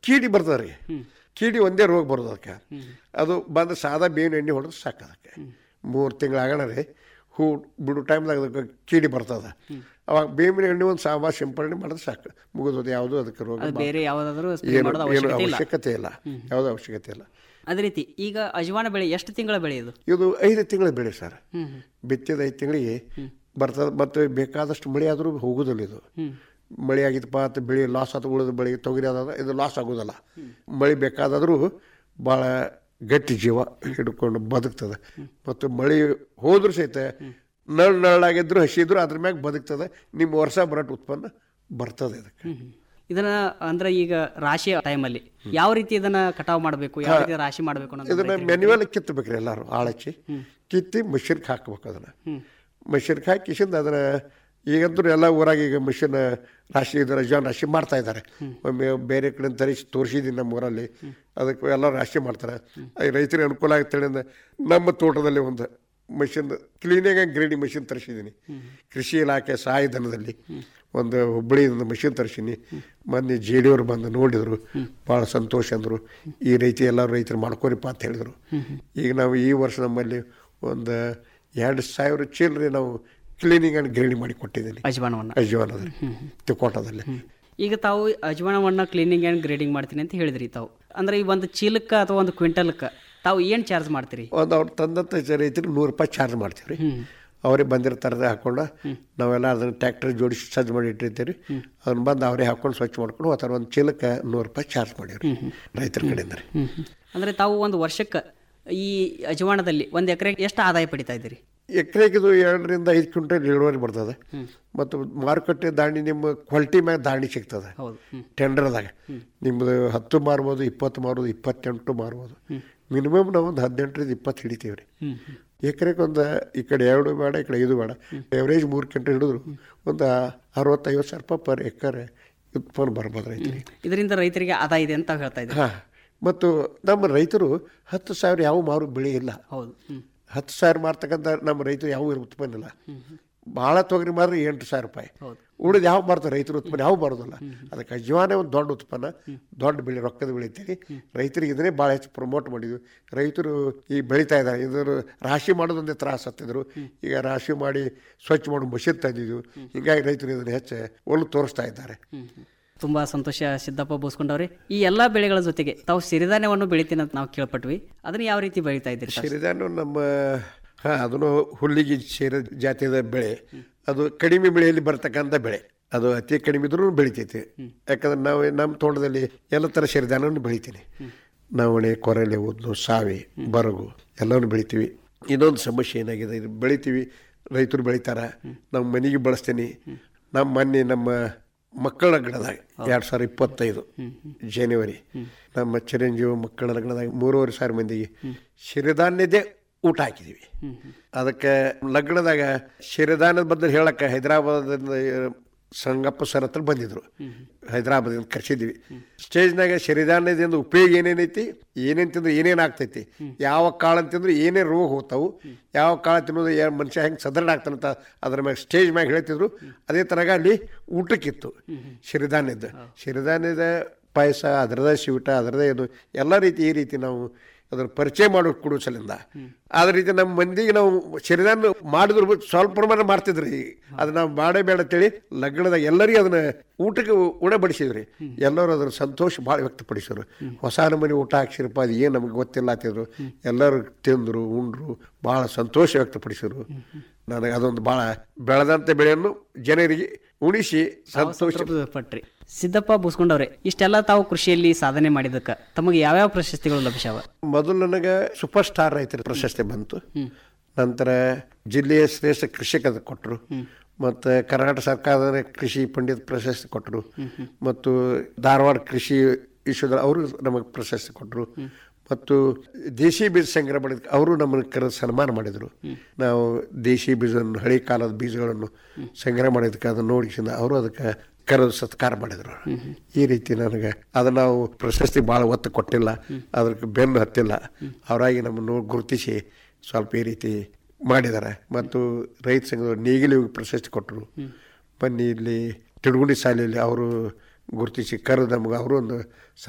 ಕೀಡಿ ಬರ್ತದೆ ರೀ ಕೀಡಿ ಒಂದೇ ರೋಗ ಬರೋದು ಅದಕ್ಕೆ ಅದು ಬಂದು ಸಾದಾ ಬೇವಿನ ಎಣ್ಣೆ ಹೊಡೆದು ಸಾಕು ಅದಕ್ಕೆ ಮೂರು ತಿಂಗಳಾಗಣ ರೀ ಹೂ ಬಿಡು ಟೈಮ್ದಾಗ ಅದಕ್ಕೆ ಕೀಡಿ ಬರ್ತದೆ ಅವಾಗ ಬೇವಿನ ಎಣ್ಣೆ ಒಂದು ಸಾಮ ಸಿಂಪಡಣೆ ಮಾಡಿದ್ರೆ ಸಾಕು ಮುಗಿದೋದು ಯಾವುದೂ ಅದಕ್ಕೆ ರೋಗ ಅದು ಬೇರೆ ಯಾವುದಾದ್ರೂ ಸ್ಪ್ರೇ ಏನು ಮಾಡೋದು ಏನು ಅವಶ್ಯಕತೆ ಇಲ್ಲ ಅವಶ್ಯಕತೆ ಇಲ್ಲ ಯಾವುದೂ ಅವಶ್ಯಕತೆ ಇಲ್ಲ ಅದೇ ರೀತಿ ಈಗ ಅಜವಾನ ಬೆಳೆ ಎಷ್ಟು ತಿಂಗಳ ಬೆಳೆ ಇದು ಇದು ಐದು ತಿಂಗಳ ಬೆಳೆ ಸರ್ ಬಿತ್ತಿದ ಐದು ತಿಂಗಳಿಗೆ ಬರ್ತದೆ ಮತ್ತು ಬೇಕಾದಷ್ಟು ಮಳೆ ಆದರೂ ಹೋಗೋದಿಲ್ಲ ಇದು ಮಳೆ ಆಗಿತ್ತಪ್ಪ ಅಂತ ಬೆಳೆ ಲಾಸ್ ಆತ ಉಳಿದ ಬೆಳೆ ತೊಗರಿ ಅದ ಇದು ಲಾಸ್ ಆಗೋದಿಲ್ಲ ಮಳೆ ಬೇಕಾದಾದರೂ ಭಾಳ ಗಟ್ಟಿ ಜೀವ ಹಿಡ್ಕೊಂಡು ಬದುಕ್ತದೆ ಮತ್ತು ಮಳೆ ಹೋದ್ರೂ ಸಹಿತ ನಳ್ ನಳ್ಳಾಗಿದ್ರು ಹಸಿದ್ರು ಅದ್ರ ಮ್ಯಾಗ ಬದುಕ್ತದೆ ನಿಮ್ಮ ವರ್ಷ ಬರಟ್ ಉತ್ಪನ್ನ ಬರ್ತದೆ ಇದಕ್ಕೆ ಇದನ್ನ ಅಂದ್ರೆ ಈಗ ರಾಶಿ ಟೈಮಲ್ಲಿ ಯಾವ ರೀತಿ ಇದನ್ನ ಕಟಾವ್ ಮಾಡಬೇಕು ಯಾವ ರೀತಿ ರಾಶಿ ಮಾಡಬೇಕು ಅನ್ನೋದು ಇದನ್ನ ಮೆನ್ಯುವಲ್ ಕಿತ್ತಬೇಕ್ರಿ ಎಲ್ಲರೂ ಆಳಚ್ಚಿ ಕಿತ್ತಿ ಮಷಿನ್ಗೆ ಹಾಕ್ಬೇಕು ಅದನ್ನ ಮಷಿನ್ಗೆ ಹಾಕಿಸಿಂದ ಅದನ್ನ ಈಗಂತೂ ಎಲ್ಲ ಊರಾಗ ಈಗ ಮಿಷಿನ್ ರಾಶಿ ಇದು ರಜಾನ್ ರಾಶಿ ಮಾಡ್ತಾ ಇದ್ದಾರೆ ಒಮ್ಮೆ ಬೇರೆ ಕಡೆ ತರಿಸಿ ತೋರಿಸಿದ್ದೀನಿ ನಮ್ಮ ಊರಲ್ಲಿ ಅದಕ್ಕೆ ಎಲ್ಲ ರಾಶಿ ಮಾಡ್ತಾರೆ ಅದು ರೈತರಿಗೆ ಅನುಕೂಲ ಆಗ್ತೇಳಿ ಅಂದ ನಮ್ಮ ತೋಟದಲ್ಲಿ ಒಂದು machine cleaning and grading machine ತರಿಸಿದ್ದೀನಿ ಕೃಷಿ ಇಲಾಖೆ ಸಹಾಯಧನದಲ್ಲಿ ಒಂದು ಹುಬ್ಬಳ್ಳಿಯಿಂದ ಮಷಿನ್ ತರಿಸೀನಿ ಮೊನ್ನೆ ಜೆ ಡಿ ಅವ್ರು ಬಂದು ನೋಡಿದರು ಭಾಳ ಸಂತೋಷ ಅಂದರು ಈ ರೀತಿ ಎಲ್ಲರೂ ರೈತರು ಮಾಡ್ಕೋರಿಪ್ಪ ಅಂತ ಹೇಳಿದರು ಈಗ ನಾವು ಈ ವರ್ಷ ನಮ್ಮಲ್ಲಿ ಒಂದು ಎರಡು ಸಾವಿರ ಚೀಲರಿ ನಾವು ಕ್ಲೀನಿಂಗ್ ಆ್ಯಂಡ್ ಗ್ರೇಡಿಂಗ್ ಮಾಡಿ ಕೊಟ್ಟಿದ್ದೀನಿ ಅಜವಾನವನ್ನ ಅಜ್ವಾನದಲ್ಲಿ ತಿಕೋಟದಲ್ಲಿ ಈಗ ತಾವು ಅಜವಾನವನ್ನ ಕ್ಲೀನಿಂಗ್ ಆ್ಯಂಡ್ ಗ್ರೇಡಿಂಗ್ ಮಾಡ್ತೀನಿ ಅಂತ ಹೇಳಿದ್ರಿ ತಾವು ಅಂದ್ರೆ ಈ ಒಂದು ಚೀಲಕ್ಕೆ ಅಥವಾ ಒಂದು ಕ್ವಿಂಟಲ್ಕ್ಕೆ ತಾವು ಏನು ಚಾರ್ಜ್ ಮಾಡ್ತೀರಿ ಒಂದು ಅವ್ರು ತಂದಂಥ ರೈತರಿಗೆ ನೂರು ರೂಪಾಯಿ ಚಾರ್ಜ್ ಮಾಡ್ತೀವಿ ರೀ ಅವರೇ ಬಂದಿರ್ತಾರೆ ಹಾಕೊಂಡು ನಾವೆಲ್ಲ ಅದನ್ನು ಟ್ಯಾಕ್ಟರ್ ಜೋಡಿಸಿ ಸಜ್ಜು ಮಾಡಿ ಇಟ್ಟಿರ್ತೀವಿ ಅದನ್ನ ಬಂದು ಅವರೇ ಹಾಕೊಂಡು ಸ್ವಚ್ಛ ಮಾಡ್ಕೊಂಡು ಹೋಗ್ತಾರೆ ಒಂದು ಚೀಲಕ್ಕೆ ನೂರು ರೂಪಾಯಿ ಚಾರ್ಜ್ ಮಾಡೀವಿ ರೈತರ ಕಡೆಯಿಂದ ರೀ ಅಂದ್ರೆ ತಾವು ಒಂದು ವರ್ಷಕ್ಕೆ ಈ ಅಜವಾನದಲ್ಲಿ ಒಂದು ಎಕರೆಗೆ ಎಷ್ಟು ಆದಾಯ ಪಡಿತಾ ಇದ್ದೀರಿ ಎಕರೆಗೆ ಇದು ಎರಡರಿಂದ ಐದು ಕ್ವಿಂಟಲ್ ಇಳುವರಿ ಬರ್ತದೆ ಮತ್ತು ಮಾರುಕಟ್ಟೆ ದಾಣಿ ನಿಮ್ಮ ಕ್ವಾಲಿಟಿ ಮ್ಯಾಗ ದಾಣಿ ಸಿಗ್ತದೆ ಹೌದು ಹ್ಮ್. ಟೆಂಡರ್ದಾಗ ನಿಮ್ಮದು ಹತ್ತು ಮಾರ್ಬೋದು ಇಪ್ಪತ್ತು ಮಾರ್ಬೋದು ಇಪ್ಪತ್ತೆಂಟು ಮಾರ್ಬೋದು ಮಿನಿಮಮ್ ನಾವು ಒಂದು ಹದಿನೆಂಟರಿಂದ ಇಪ್ಪತ್ತು ಹಿಡಿತೀವಿ ರೀ ಎಕರೆಗೆ ಒಂದು ಈ ಕಡೆ ಎರಡು ಬೇಡ ಈ ಕಡೆ ಐದು ಬೇಡ ಎವರೇಜ್ ಮೂರು ಕ್ವಿಂಟಲ್ ಹಿಡಿದ್ರು ಒಂದು ಅರವತ್ತೈವತ್ತು ಸಾವಿರ ರೂಪಾಯಿ ಪರ್ ಎಕರೆ ಉತ್ಪನ್ನ ಬರ್ಬೋದು ರೈತರಿಗೆ ಇದರಿಂದ ರೈತರಿಗೆ ಆದಾಯ ಇದೆ ಅಂತ ತಾವು ಹೇಳ್ತಾ ಇದ್ದೀರಿ ಹಾಂ ಮತ್ತು ನಮ್ಮ ರೈತರು ಹತ್ತು ಸಾವಿರ ಯಾವ ಮಾರು ಬೆಳೆ ಇಲ್ಲ ಹೌದು ಹ್ಮ್. ಹತ್ತು ಸಾವಿರ ಮಾರ್ತಕ್ಕಂಥ ನಮ್ಮ ರೈತರು ಯಾವ ಉತ್ಪನ್ನ ಇಲ್ಲ ಭಾಳ ತೊಗರಿ ಮಾರಿ ಎಂಟು ಸಾವಿರ ರೂಪಾಯಿ ಉಳಿದು ಯಾವ ಮಾರ್ತಾರೆ ರೈತರು ಉತ್ಪನ್ನ ಯಾವ ಬರೋದಿಲ್ಲ ಅದಕ್ಕೆ ಅಜ್ವಾನೇ ಒಂದು ದೊಡ್ಡ ಉತ್ಪನ್ನ ದೊಡ್ಡ ಬೆಳೆ ರೊಕ್ಕದ ಬೆಳಿತೀರಿ ರೈತರಿಗೆ ಇದನ್ನೇ ಭಾಳ ಹೆಚ್ಚು ಪ್ರಮೋಟ್ ಮಾಡಿದ್ವಿ ರೈತರು ಈ ಬೆಳೀತಾ ಇದ್ದಾರೆ ಇದ್ರ ರಾಶಿ ಮಾಡೋದೊಂದೇ ತ್ರಾಸ ಹತ್ತಿದ್ರು ಈಗ ರಾಶಿ ಮಾಡಿ ಸ್ವಚ್ಛ ಮಾಡಿ ಮಷೀನ್ ತಂದಿದ್ವು ಹೀಗಾಗಿ ರೈತರು ಇದನ್ನು ಹೆಚ್ಚು ಒಳ್ಳೆ ತೋರಿಸ್ತಾ ಇದ್ದಾರೆ ತುಂಬಾ ಸಂತೋಷ ಸಿದ್ದಪ್ಪ ಬೋಸ್ಕೊಂಡವ್ರಿ ಈ ಎಲ್ಲಾ ಬೆಳೆಗಳ ಜೊತೆಗೆ ತಾವು ಸಿರಿಧಾನ್ಯವನ್ನು ಬೆಳಿತೀನಿ ಅಂತ ನಾವು ಕೇಳ್ಪಟ್ವಿ ಅದನ್ನ ಯಾವ ರೀತಿ ಬೆಳಿತಾ ಇದ್ದೀರಿ ತಾವು? ಸಿರಿಧಾನ್ಯ ನಮ್ಮ ಹಾಂ ಅದನ್ನು ಹುಲ್ಲಿಗೆ ಸೇರಿದ ಜಾತಿಯ ಬೆಳೆ ಅದು ಕಡಿಮೆ ಬೆಳೆಯಲ್ಲಿ ಬರ್ತಕ್ಕಂಥ ಬೆಳೆ ಅದು ಅತಿ ಕಡಿಮೆ ಇದ್ರೂ ಬೆಳಿತೈತಿ ಯಾಕಂದ್ರೆ ನಾವು ನಮ್ಮ ತೋಟದಲ್ಲಿ ಎಲ್ಲ ಥರ ಸಿರಿಧಾನ್ಯವನ್ನು ಬೆಳಿತೀನಿ ನವಣೆ ಕೊರಲೆ ಉದ್ದು ಸಾವೆ ಬರಗು ಎಲ್ಲವನ್ನು ಬೆಳಿತೀವಿ ಇನ್ನೊಂದು ಸಮಸ್ಯೆ ಏನಾಗಿದೆ ಇದು ಬೆಳಿತೀವಿ ರೈತರು ಬೆಳಿತಾರ ನಮ್ಮ ಮನೆಗೆ ಬಳಸ್ತೀನಿ ನಮ್ಮ ಮೊನ್ನೆ ನಮ್ಮ ಮಕ್ಕಳ ಲಗ್ನದಾಗ ಎರಡು ಸಾವಿರ ಇಪ್ಪತ್ತೈದು ಜನವರಿ ನಮ್ಮ ಚಿರಂಜೀವಿ ಮಕ್ಕಳ ಲಗ್ನದಾಗ ಮೂರುವರೆ ಸಾವಿರ ಮಂದಿಗೆ ಸಿರಿಧಾನ್ಯದೇ ಊಟ ಹಾಕಿದ್ದೀವಿ ಅದಕ್ಕೆ ಲಗ್ನದಾಗ ಸಿರಿಧಾನ್ಯದ ಬದಲು ಹೇಳಕ್ಕೆ ಹೈದರಾಬಾದಿಂದ ಸಂಗಪ್ಪ ಸರ್ ಹತ್ರ ಬಂದಿದ್ರು ಹೈದರಾಬಾದಿಂದ ಕರ್ಸಿದ್ವಿ ಸ್ಟೇಜ್ನಾಗ ಸಿರಿಧಾನ್ಯದಿಂದ ಉಪಯೋಗ ಏನೇನೈತಿ ಏನೇನು ತಿಂದ್ರೆ ಏನೇನು ಆಗ್ತೈತಿ ಯಾವ ಕಾಳು ತಿಂದ್ರೆ ಏನೇ ರೋಗ ಹೋಗ್ತಾವು ಯಾವ ಕಾಳು ತಿನ್ನೋದು ಯಾ ಮನುಷ್ಯ ಹೆಂಗೆ ಸದೃಢ ಆಗ್ತಾನಂತ ಅದ್ರ ಮ್ಯಾಗ ಸ್ಟೇಜ್ ಮ್ಯಾಗ ಹೇಳ್ತಿದ್ರು ಅದೇ ಥರಗ ಅಲ್ಲಿ ಊಟಕ್ಕಿತ್ತು ಸಿರಿಧಾನ್ಯದ ಸಿರಿಧಾನ್ಯದ ಪಾಯಸ ಅದರದೇ ಸ್ವೀಟ ಅದರದೇ ಇದು ಎಲ್ಲ ರೀತಿ ಈ ರೀತಿ ನಾವು ಅದ್ರ ಪರಿಚಯ ಮಾಡೋ ಕೊಡೋ ಸಲಿಂದ ಅದೇ ರೀತಿ ನಮ್ಮ ಮಂದಿಗೆ ನಾವು ಸಿರಿಧಾನ್ಯ ಮಾಡಿದ್ರು ಬಿಟ್ಟು ಸ್ವಲ್ಪ ಪ್ರಮಾಣ ಮಾಡ್ತಿದ್ರಿ ಅದು ನಾವು ಮಾಡೇ ಬೇಡ ಅಂತೇಳಿ ಲಗ್ನದಾಗ ಎಲ್ಲರಿಗೂ ಅದನ್ನ ಊಟಕ್ಕೆ ಉಣ ಬಡಿಸಿದ್ರಿ ಎಲ್ಲರೂ ಅದ್ರ ಸಂತೋಷ ಭಾಳ ವ್ಯಕ್ತಪಡಿಸಿದ್ರು ಹೊಸ ನಮನೆ ಊಟ ಹಾಕ್ಸಿರಪ್ಪ ಅದು ಏನು ನಮಗೆ ಗೊತ್ತಿಲ್ಲ ಅಂತಿದ್ರು ಎಲ್ಲರೂ ತಿಂದರು ಉಂಡ್ರು ಭಾಳ ಸಂತೋಷ ವ್ಯಕ್ತಪಡಿಸಿದ್ರು ನನಗೆ ಅದೊಂದು ಭಾಳ ಬೆಳೆದಂಥ ಬೆಳೆಯನ್ನು ಜನರಿಗೆ ಉಣಿಸಿ ಸಂತೋಷ ಸಂತೃಪ್ತಿ ಪಟ್ರಿ ಸಿದ್ದಪ್ಪ ಬೂಸ್ಕೊಂಡವ್ರೆ ಇಷ್ಟೆಲ್ಲ ತಾವು ಕೃಷಿಯಲ್ಲಿ ಸಾಧನೆ ಮಾಡಿದಕ್ಕೆ ತಮಗೆ ಯಾವ್ಯಾವ ಪ್ರಶಸ್ತಿಗಳು ಲಭ್ಯವ ಮೊದಲು ನನಗೆ ಸೂಪರ್ ಸ್ಟಾರ್ ರೈತರ ಪ್ರಶಸ್ತಿ ಬಂತು ನಂತರ ಜಿಲ್ಲೆಯ ಶ್ರೇಷ್ಠ ಕೃಷಿಕ ಕೊಟ್ಟರು ಮತ್ತು ಕರ್ನಾಟಕ ಸರ್ಕಾರದ ಕೃಷಿ ಪಂಡಿತ್ ಪ್ರಶಸ್ತಿ ಕೊಟ್ಟರು ಮತ್ತು ಧಾರವಾಡ ಕೃಷಿ ವಿಶ್ವದ ಅವರು ನಮಗೆ ಪ್ರಶಸ್ತಿ ಕೊಟ್ಟರು ಮತ್ತು ದೇಶಿ ಬೀಜ ಸಂಗ್ರಹ ಮಾಡಿದ ಅವರು ನಮ್ಮನ್ನು ಕರೆದು ಸನ್ಮಾನ ಮಾಡಿದರು ನಾವು ದೇಶಿ ಬೀಜವನ್ನು ಹಳೆ ಕಾಲದ ಬೀಜಗಳನ್ನು ಸಂಗ್ರಹ ಮಾಡಿದ್ದಕ್ಕೆ ಅದನ್ನು ನೋಡಿಸಿದ ಅವರು ಅದಕ್ಕೆ ಕರೆದು ಸತ್ಕಾರ ಮಾಡಿದರು ಈ ರೀತಿ ನನಗೆ ಅದನ್ನು ನಾವು ಪ್ರಶಸ್ತಿ ಭಾಳ ಒತ್ತು ಕೊಟ್ಟಿಲ್ಲ ಅದಕ್ಕೆ ಬೆನ್ನು ಹತ್ತಿಲ್ಲ ಅವರಾಗಿ ನಮ್ಮನ್ನು ಗುರುತಿಸಿ ಸ್ವಲ್ಪ ಈ ರೀತಿ ಮಾಡಿದ್ದಾರೆ ಮತ್ತು ರೈತ ಸಂಘದ ನೇಗಿಲಿ ಪ್ರಶಸ್ತಿ ಕೊಟ್ಟರು ಬನ್ನಿ ಇಲ್ಲಿ ತಿಡುಗುಣಿ ಶಾಲೆಯಲ್ಲಿ ಅವರು ಗುರುತಿಸಿ ಕರೆದು ನಮ್ಗೆ ಅವರು ಒಂದು